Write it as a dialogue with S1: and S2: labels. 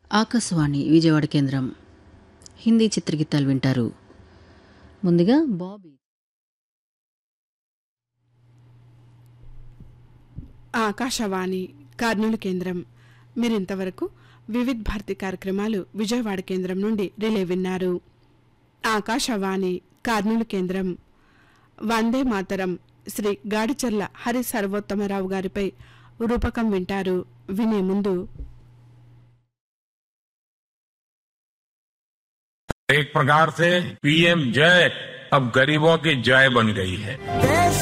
S1: ఆకాశవాణి విజయవాడ కేంద్రం హిందీ చిత్రగీతాలు వింటారు ముందుగా బాబీ
S2: ఆకాశవాణి కర్నూలు కేంద్రం మీరింతవరకు వివిధ్ భారతి కార్యక్రమాలు విజయవాడ కేంద్రం నుండి రిలే విన్నారు ఆకాశవాణి కర్నూలు కేంద్రం వందే మాతరం శ్రీ గాడిచర్ల హరి సర్వోత్తమరావు గారిపై రూపకం వింటారు వినే ముందు
S3: एक प्रकार से पीएम जय अब गरीबों की जय बन गई है